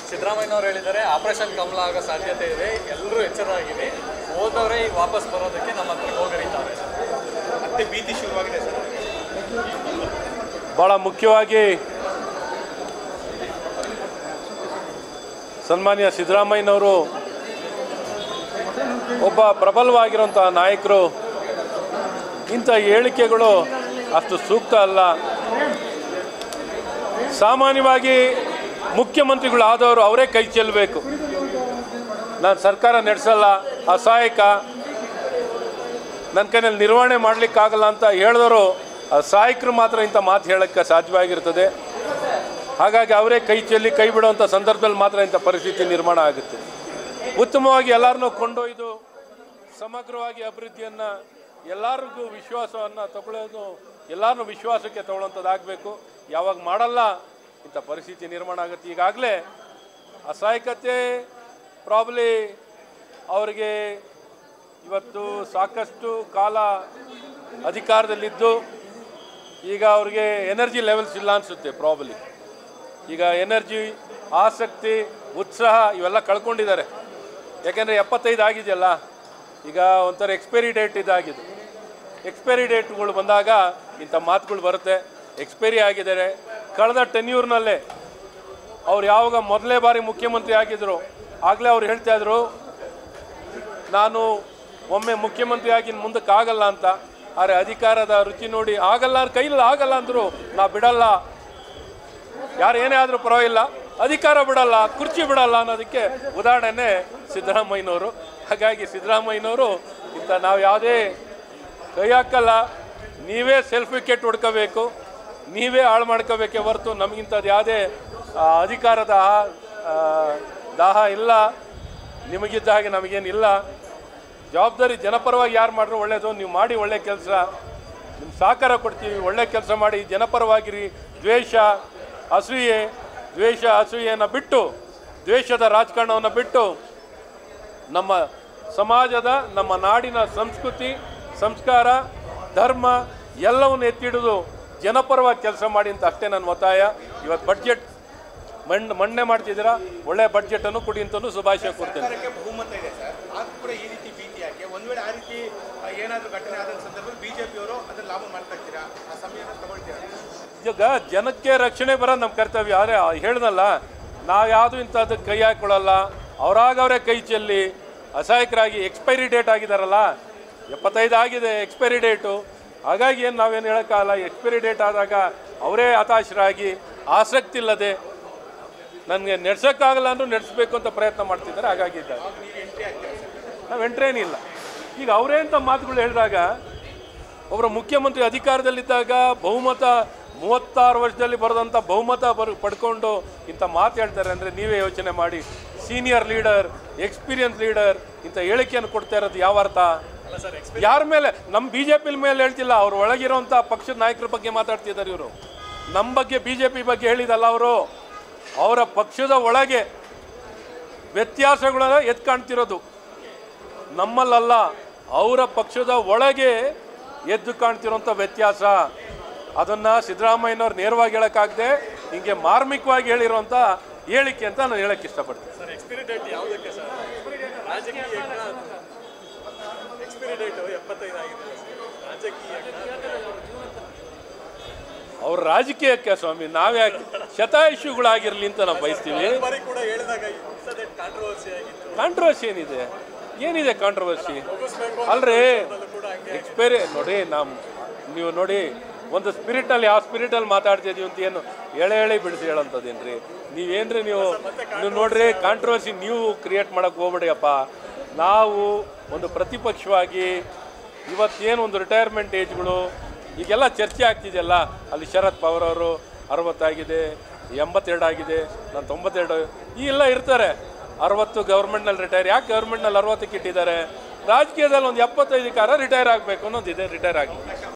ಸಿದ್ದರಾಮಯ್ಯನವರು ಹೇಳಿದ್ದಾರೆ ಆಪರೇಷನ್ ಕಮಲ ಆಗೋ ಸಾಧ್ಯತೆ ಇದೆ ಎಲ್ಲರೂ ಎಚ್ಚರವಾಗಿರಿ ಹೋದವರೇ ಈಗ ವಾಪಸ್ ಬರೋದಕ್ಕೆ ನಮ್ಮ ಹತ್ರ ಹೋಗರಿತಾರೆ ಮತ್ತೆ ಭೀತಿ ಶುರುವಾಗಿದೆ ಸರ್ ಭಾಳ ಮುಖ್ಯವಾಗಿ ಸನ್ಮಾನ್ಯ ಸಿದ್ದರಾಮಯ್ಯನವರು ಒಬ್ಬ ಪ್ರಬಲವಾಗಿರುವಂಥ ನಾಯಕರು ಇಂಥ ಹೇಳಿಕೆಗಳು ಅಷ್ಟು ಸೂಕ್ತ ಅಲ್ಲ ಸಾಮಾನ್ಯವಾಗಿ ಮುಖ್ಯಮಂತ್ರಿಗಳಾದವರು ಅವರೇ ಕೈ ಚೆಲ್ಲಬೇಕು ನಾನು ಸರ್ಕಾರ ನಡೆಸಲ್ಲ ಅಸಹಾಯಕ ನನ್ನ ಕೈನಲ್ಲಿ ನಿರ್ವಹಣೆ ಮಾಡಲಿಕ್ಕಾಗಲ್ಲ ಅಂತ ಹೇಳಿದವರು ಸಹಾಯಕರು ಮಾತ್ರ ಇಂಥ ಮಾತು ಹೇಳೋಕ್ಕೆ ಸಾಧ್ಯವಾಗಿರ್ತದೆ ಹಾಗಾಗಿ ಅವರೇ ಕೈ ಚೆಲ್ಲಿ ಕೈ ಬಿಡುವಂಥ ಸಂದರ್ಭದಲ್ಲಿ ಮಾತ್ರ ಇಂಥ ಪರಿಸ್ಥಿತಿ ನಿರ್ಮಾಣ ಆಗುತ್ತೆ ಉತ್ತಮವಾಗಿ ಎಲ್ಲರನ್ನೂ ಕೊಂಡೊಯ್ದು ಸಮಗ್ರವಾಗಿ ಅಭಿವೃದ್ಧಿಯನ್ನು ಎಲ್ಲರಿಗೂ ವಿಶ್ವಾಸವನ್ನು ತಗೊಳ್ಳೋದು ಎಲ್ಲರನ್ನೂ ವಿಶ್ವಾಸಕ್ಕೆ ತಗೊಳ್ಳೋಂಥದ್ದಾಗಬೇಕು ಯಾವಾಗ ಮಾಡಲ್ಲ ಇಂಥ ಪರಿಸ್ಥಿತಿ ನಿರ್ಮಾಣ ಆಗುತ್ತೆ ಈಗಾಗಲೇ ಅಸಹಾಯಕತೆ ಪ್ರಾಬ್ಲಿ ಅವರಿಗೆ ಇವತ್ತು ಸಾಕಷ್ಟು ಕಾಲ ಅಧಿಕಾರದಲ್ಲಿದ್ದು ಈಗ ಅವ್ರಿಗೆ ಎನರ್ಜಿ ಲೆವೆಲ್ಸ್ ಇಲ್ಲ ಅನಿಸುತ್ತೆ ಪ್ರಾಬಲಿ ಈಗ ಎನರ್ಜಿ ಆಸಕ್ತಿ ಉತ್ಸಾಹ ಇವೆಲ್ಲ ಕಳ್ಕೊಂಡಿದ್ದಾರೆ ಯಾಕೆಂದರೆ ಎಪ್ಪತ್ತೈದು ಆಗಿದೆಯಲ್ಲ ಈಗ ಒಂಥರ ಎಕ್ಸ್ಪೈರಿ ಡೇಟ್ ಇದಾಗಿದೆ ಎಕ್ಸ್ಪೈರಿ ಡೇಟ್ಗಳು ಬಂದಾಗ ಇಂಥ ಮಾತುಗಳು ಬರುತ್ತೆ ಎಕ್ಸ್ಪೈರಿ ಆಗಿದ್ದಾರೆ ಕಳೆದ ಟೆನ್ಯೂರ್ನಲ್ಲೇ ಅವ್ರು ಯಾವಾಗ ಮೊದಲೇ ಬಾರಿ ಮುಖ್ಯಮಂತ್ರಿ ಆಗಿದ್ರು ಆಗಲೇ ಅವ್ರು ಹೇಳ್ತಾ ಇದ್ರು ನಾನು ಒಮ್ಮೆ ಮುಖ್ಯಮಂತ್ರಿ ಆಗಿ ಮುಂದಕ್ಕೆ ಆಗಲ್ಲ ಅಂತ ಆದರೆ ಅಧಿಕಾರದ ರುಚಿ ನೋಡಿ ಆಗಲ್ಲ ಕೈಲಿ ಆಗಲ್ಲ ಅಂದರು ನಾ ಬಿಡಲ್ಲ ಯಾರು ಏನೇ ಆದರೂ ಪರವಾಗಿಲ್ಲ ಅಧಿಕಾರ ಬಿಡಲ್ಲ ಕುರ್ಚಿ ಬಿಡಲ್ಲ ಅನ್ನೋದಕ್ಕೆ ಉದಾಹರಣೆ ಸಿದ್ದರಾಮಯ್ಯನವರು ಹಾಗಾಗಿ ಸಿದ್ದರಾಮಯ್ಯನವರು ಇಂಥ ನಾವು ಯಾವುದೇ ಕೈ ಹಾಕಲ್ಲ ನೀವೇ ಸೆಲ್ಫ್ ವಿಕೆಟ್ ಹೊಡ್ಕೋಬೇಕು ನೀವೇ ಹಾಳು ಮಾಡ್ಕೋಬೇಕೇ ಹೊರತು ನಮಗಿಂಥದ್ದು ಯಾವುದೇ ಆ, ಅಧಿಕಾರದ ಆ, ದಾಹ ಇಲ್ಲ ನಿಮಗಿದ್ದ ಹಾಗೆ ನಮಗೇನಿಲ್ಲ ಜವಾಬ್ದಾರಿ ಜನಪರವಾಗಿ ಯಾರು ಮಾಡಿದ್ರು ಒಳ್ಳೆಯದು ನೀವು ಮಾಡಿ ಒಳ್ಳೆ ಕೆಲಸ ನಿಮ್ಮ ಸಹಕಾರ ಕೊಡ್ತೀವಿ ಒಳ್ಳೆ ಕೆಲಸ ಮಾಡಿ ಜನಪರವಾಗಿರಿ ದ್ವೇಷ ಅಸೂಯೆ ದ್ವೇಷ ಅಸೂಯೆಯನ್ನು ಬಿಟ್ಟು ದ್ವೇಷದ ರಾಜಕಾರಣವನ್ನು ಬಿಟ್ಟು ನಮ್ಮ ಸಮಾಜದ ನಮ್ಮ ನಾಡಿನ ಸಂಸ್ಕೃತಿ ಸಂಸ್ಕಾರ ಧರ್ಮ ಎಲ್ಲವನ್ನು ಎತ್ತಿಡಿದು ಜನಪರವಾಗಿ ಕೆಲಸ ಮಾಡಿ ಅಂತ ಅಷ್ಟೇ ನನ್ನ ಒತ್ತಾಯ ಇವತ್ತು ಬಡ್ಜೆಟ್ ಮಣ್ಣು ಮಣ್ಣೆ ಮಾಡ್ತಿದ್ದೀರಾ ಒಳ್ಳೆ ಬಡ್ಜೆಟನ್ನು ಕೊಡಿ ಅಂತಲೂ ಶುಭಾಶಯ ಕೊಡ್ತೇನೆ ಸರ್ಕಾರಕ್ಕೆ ಬಹುಮತ ಇದೆ ಸರ್ ಆದ್ರೂ ಕೂಡ ಈ ರೀತಿ ಭೀತಿ ಯಾಕೆ ಒಂದ್ ವೇಳೆ ಆ ರೀತಿ ಆ, ಏನಾದ್ರೂ ಘಟನೆ ಆದ ಸಂದರ್ಭದಲ್ಲಿ ಬಿಜೆಪಿಯವರು ಅದನ್ನ ಲಾಭ ಮಾಡ್ಕೊಳ್ತೀರಾ ಆ ಸಮಯನ ತಗೊಳ್ತೀರಾ ಈಗ ಜನಕ್ಕೆ ರಕ್ಷಣೆ ಬರೋದು ನಮ್ಮ ಕರ್ತವ್ಯ ಆದರೆ ಹೇಳ್ದಲ್ಲ ನಾವು ಯಾವುದು ಇಂಥದ್ದಕ್ಕೆ ಕೈ ಹಾಕೊಳ್ಳಲ್ಲ ಅವರಾಗವರೇ ಕೈ ಚೆಲ್ಲಿ ಅಸಹಾಯಕರಾಗಿ ಎಕ್ಸ್ಪೈರಿ ಡೇಟ್ ಆಗಿದಾರಲ್ಲ ಎಪ್ಪತ್ತೈದು ಆಗಿದೆ ಎಕ್ಸ್ಪೈರಿ ಡೇಟು ಹಾಗಾಗಿ ಏನು ನಾವೇನು ಹೇಳೋಕ್ಕಾಗಲ್ಲ ಎಕ್ಸ್ಪೈರಿ ಡೇಟ್ ಆದಾಗ ಅವರೇ ಹತಾಶರಾಗಿ ಆಸಕ್ತಿ ಇಲ್ಲದೆ ನನಗೆ ನಡೆಸೋಕ್ಕಾಗಲ್ಲ ಅಂದ್ರೂ ನಡೆಸಬೇಕು ಅಂತ ಪ್ರಯತ್ನ ಮಾಡ್ತಿದ್ದಾರೆ ಹಾಗಾಗಿ ಇದ್ದಾರೆ ನಾವು ಎಂಟ್ರೇನಿಲ್ಲ ಈಗ ಅವರೇ ಅಂತ ಮಾತುಗಳು ಹೇಳಿದಾಗ ಒಬ್ಬರ ಮುಖ್ಯಮಂತ್ರಿ ಅಧಿಕಾರದಲ್ಲಿದ್ದಾಗ ಬಹುಮತ ಮೂವತ್ತಾರು ವರ್ಷದಲ್ಲಿ ಬರೆದಂಥ ಬಹುಮತ ಬರ್ ಪಡ್ಕೊಂಡು ಇಂಥ ಮಾತು ಹೇಳ್ತಾರೆ ಅಂದರೆ ನೀವೇ ಯೋಚನೆ ಮಾಡಿ ಸೀನಿಯರ್ ಲೀಡರ್ ಎಕ್ಸ್ಪೀರಿಯನ್ಸ್ ಲೀಡರ್ ಇಂಥ ಹೇಳಿಕೆಯನ್ನು ಕೊಡ್ತಾ ಇರೋದು ಯಾವ ಅರ್ಥ ಯಾರ ಮೇಲೆ ನಮ್ಮ ಬಿ ಜೆ ಪಿ ಮೇಲೆ ಹೇಳ್ತಿಲ್ಲ ಅವ್ರ ಒಳಗಿರೋಂಥ ಪಕ್ಷದ ನಾಯಕರ ಬಗ್ಗೆ ಮಾತಾಡ್ತಿದ್ದಾರೆ ಇವರು ನಮ್ಮ ಬಗ್ಗೆ ಬಿ ಜೆ ಪಿ ಬಗ್ಗೆ ಹೇಳಿದಲ್ಲ ಅವರು ಅವರ ಪಕ್ಷದ ಒಳಗೆ ವ್ಯತ್ಯಾಸಗಳನ್ನ ಎದ್ದು ಕಾಣ್ತಿರೋದು ನಮ್ಮಲ್ಲಲ್ಲ ಅವರ ಪಕ್ಷದ ಒಳಗೆ ಎದ್ದು ಕಾಣ್ತಿರೋಂಥ ವ್ಯತ್ಯಾಸ ಅದನ್ನು ಸಿದ್ದರಾಮಯ್ಯನವ್ರು ನೇರವಾಗಿ ಹೇಳೋಕ್ಕಾಗದೆ ಹಿಂಗೆ ಮಾರ್ಮಿಕವಾಗಿ ಹೇಳಿರೋಂಥ ಹೇಳಿಕೆ ಅಂತ ನಾನು ಹೇಳಕ್ಕೆ ಇಷ್ಟಪಡ್ತೀನಿ ಸರ್ ಎಕ್ಸ್ಪೈರಿ ಡೇಟ್ ಯಾವುದಕ್ಕೆ ಸರ್ ರಾಜಕೀಯ ಎಕ್ಸ್ಪೈರಿ ಡೇಟು ಎಪ್ಪತ್ತೈದು ಆಗಿದೆ ಸರ್ ರಾಜಕೀಯ ಅವ್ರ ರಾಜಕೀಯಕ್ಕೆ ಸ್ವಾಮಿ ನಾವ್ಯಾಕೆ ಶತಾಯುಷುಗಳಾಗಿರಲಿ ಅಂತ ನಾವು ಬಯಸ್ತೀವಿ ಬಾರಿ ಕೂಡ ಹೇಳಿದಾಗ ಇನ್ಸಿಡೆಂಟ್ ಕಾಂಟ್ರವರ್ಸಿ ಆಗಿತ್ತು ಕಾಂಟ್ರವರ್ಸಿ ಏನಿದೆ ಏನಿದೆ ಕಾಂಟ್ರವರ್ಸಿ ಅಲ್ರಿ ಎಕ್ಸ್ಪೈರಿ ನೋಡಿ ನಮ್ಮ ನೀವು ನೋಡಿ ಒಂದು ಸ್ಪಿರಿಟಲ್ಲಿ ಯಾವ ಸ್ಪಿರಿಟಲ್ಲಿ ಮಾತಾಡ್ತಿದೀವಿ ಅಂತ ಏನು ಎಳೆ ಎಳೆ ಬಿಡಿಸಿ ಹೇಳೋಂಥದ್ದೇನ್ರಿ ನೀವೇನ್ರಿ ನೀವು ನೀವು ನೋಡ್ರಿ ಕಾಂಟ್ರವರ್ಸಿ ನೀವು ಕ್ರಿಯೇಟ್ ಮಾಡೋಕೆ ಹೋಗ್ಬೇಡಿಯಪ್ಪ ನಾವು ಒಂದು ಪ್ರತಿಪಕ್ಷವಾಗಿ ಇವತ್ತೇನು ಒಂದು ರಿಟೈರ್ಮೆಂಟ್ ಏಜ್ಗಳು ಈಗೆಲ್ಲ ಚರ್ಚೆ ಆಗ್ತಿದೆಯಲ್ಲ ಅಲ್ಲಿ ಶರದ್ ಪವಾರ್ ಅವರು ಅರವತ್ತಾಗಿದೆ ಎಂಬತ್ತೆರಡು ಆಗಿದೆ ನಾನು ತೊಂಬತ್ತೆರಡು ಈ ಎಲ್ಲ ಇರ್ತಾರೆ ಅರವತ್ತು ಗೌರ್ಮೆಂಟ್ನಲ್ಲಿ ರಿಟೈರ್ ಯಾಕೆ ಗೌರ್ಮೆಂಟ್ನಲ್ಲಿ ಅರವತ್ತಕ್ಕೆ ಇಟ್ಟಿದ್ದಾರೆ ರಾಜಕೀಯದಲ್ಲಿ ಒಂದು ಎಪ್ಪತ್ತೈದು ಕಾರ ರಿಟೈರ್ ಆಗಬೇಕು ಅನ್ನೋದಿದೆ ರಿಟೈರ್ ಆಗಲಿ